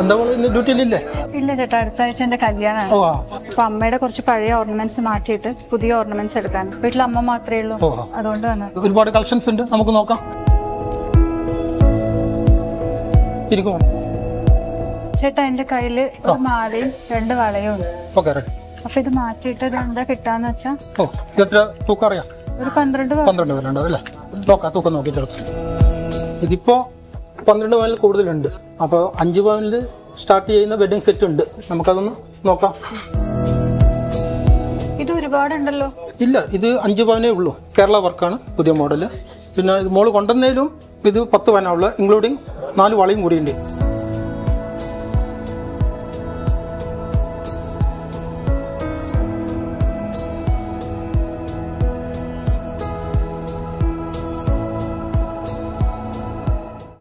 എന്താ മോള് ഇന്ന് ഡ്യൂട്ടിയിലില്ലേ ഇല്ല ചേട്ടാ അടുത്ത ആഴ്ച എന്റെ കല്യാണമാണ് ഓ ആ അപ്പൊ അമ്മയുടെ കുറച്ച് പഴയ ഓർണമെന്റ്സ് മാറ്റിയിട്ട് പുതിയ ഓർണമെന്റ്സ് എടുക്കാൻ വീട്ടിൽ അമ്മ മാത്രമേ ഉള്ളൂ ഓ ആ. അതുകൊണ്ട് തന്നെ ഒരുപാട് കളക്ഷൻസ് ഉണ്ട് നമുക്ക് നോക്കാം ഇരിക്കും ചേട്ടാ എന്റെ കയ്യില് ഒരു മാലയും രണ്ട് വളയും ഉണ്ട് ഓക്കെ റെഡി അപ്പൊ ഇത് മാറ്റിയിട്ട് ഇത് എന്താ കിട്ടാന്ന് വെച്ചാ ഓ ഇത് എത്ര തൂക്കം അറിയാം ഒരു പന്ത്രണ്ട് പവൻ. പന്ത്രണ്ട് പേര് ഉണ്ടാവും അല്ലേ നോക്കാം തൂക്കം നോക്കിയിട്ട് എടുക്കാം ഇതിപ്പോ പന്ത്രണ്ട് പവനിൽ കൂടുതലുണ്ട് അപ്പോൾ അഞ്ച് പവനിൽ സ്റ്റാർട്ട് ചെയ്യുന്ന വെഡിങ് സെറ്റ് ഉണ്ട് നമുക്കതൊന്ന് നോക്കാം ഇത് ഒരുപാടുണ്ടല്ലോ ഇല്ല ഇത് അഞ്ച് പവനേ ഉള്ളൂ കേരള വർക്കാണ് പുതിയ മോഡല് പിന്നെ ഇത് മോള് കൊണ്ടുവന്നതിലും ഇത് പത്ത് പവനാണുള്ളത് ഇൻക്ലൂഡിങ് നാല് വളയും കൂടിയുണ്ട്